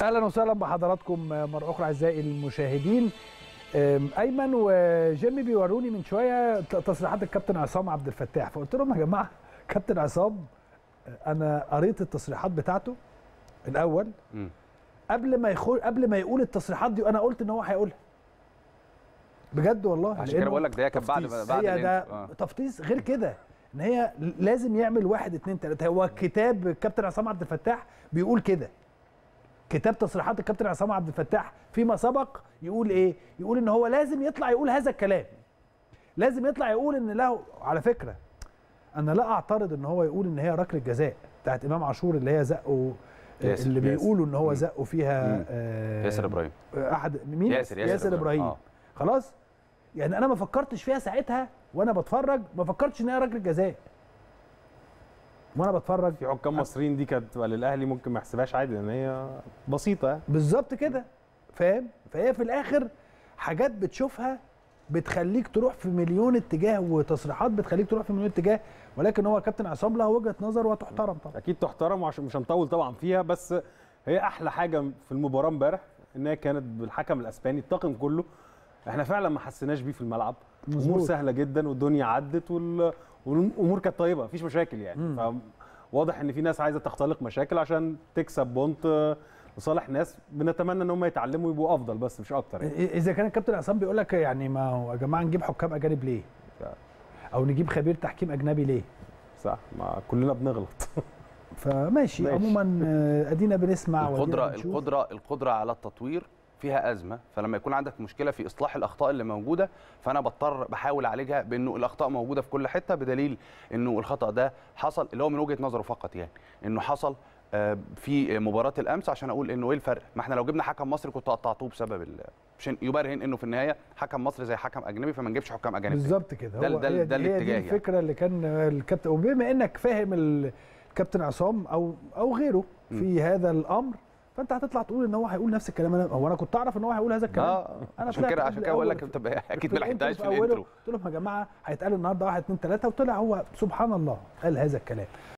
اهلا وسهلا بحضراتكم مره اخرى اعزائي المشاهدين أم، ايمن وجيمي بيوروني من شويه تصريحات الكابتن عصام عبد الفتاح فقلت لهم يا جماعه كابتن عصام انا قريت التصريحات بتاعته الاول مم. قبل ما يخول قبل ما يقول التصريحات دي وانا قلت ان هو هيقولها بجد والله عشان كده لأنه بقول لك ده كان بعد تفتيش. بعد هي ده الانت- آه. تفطيس غير كده ان هي لازم يعمل واحد اتنين تلاته هو كتاب الكابتن عصام عبد الفتاح بيقول كده كتاب تصريحات الكابتن عصام عبد الفتاح فيما سبق يقول ايه يقول ان هو لازم يطلع يقول هذا الكلام لازم يطلع يقول ان له على فكره انا لا اعترض ان هو يقول ان هي ركله جزاء بتاعت امام عاشور اللي هي زقه ياسر. اللي ياسر. بيقولوا ان هو مم. زقه فيها مم. آه، ياسر ابراهيم احد مين ياسر- ياسر ياسر إبراهيم. ابراهيم آه. خلاص يعني انا ما فكرتش فيها ساعتها وانا بتفرج ما فكرتش ان هي ركله جزاء وانا بتفرج في حكام مصريين دي كانت تبقى للاهلي ممكن ما يحسبهاش عادي لان هي بسيطه يعني بالظبط كده فاهم فهي في الاخر حاجات بتشوفها بتخليك تروح في مليون اتجاه وتصريحات بتخليك تروح في مليون اتجاه ولكن هو كابتن عصام له وجهه نظر وتحترم طبعا اكيد تحترم وعشان مش هنطول طبعا فيها بس هي احلى حاجه في المباراه امبارح ان هي كانت بالحكم الاسباني الطاقم كله احنا فعلا ما حسيناش بيه في الملعب امور مظبوط. سهله جدا والدنيا عدت وال... والامور كانت طيبه مفيش مشاكل يعني مم. فواضح ان في ناس عايزه تختلق مشاكل عشان تكسب بونت آه، لصالح ناس بنتمنى ان هم يتعلموا يبقوا افضل بس مش اكتر يعني. إ- اذا كان الكابتن عصام بيقول لك يعني ما هو يا جماعه نجيب حكام اجانب ليه او نجيب خبير تحكيم اجنبي ليه صح ما كلنا بنغلط فماشي ماشي. عموما آه، ادينا بنسمع القدره وأدينا بنشوف. القدره القدره على التطوير فيها ازمه فلما يكون عندك مشكله في اصلاح الاخطاء اللي موجوده فانا بضطر بحاول اعالجها بانه الاخطاء موجوده في كل حته بدليل انه الخطا ده حصل اللي هو من وجهه نظره فقط يعني انه حصل آه، في مباراه الامس عشان اقول انه ايه الفرق ما احنا لو جبنا حكم مصري كنت قطعتوه بسبب ال... عشان يبرهن انه في النهايه حكم مصري زي حكم اجنبي فما نجيبش حكام اجانب تاني. بالظبط كده ده- هو ده- هي ده دي- هي الاتجاه دي يعني. الفكره اللي كان الكابتن وبما انك فاهم ال- الكابتن عصام او او غيره في هذا الامر فانت هتطلع تقول ان هو هيقول نفس الكلام انا هو انا كنت اعرف ان هو هيقول هذا الكلام اه أنا عشان طلعت كده قبل عشان كده بقول لك الأول انت ب- اكيد في ما لحقتهاش في أوله، الانترو قلت لهم يا جماعه هيتقال النهارده 1 2 3 وطلع هو سبحان الله قال هذا الكلام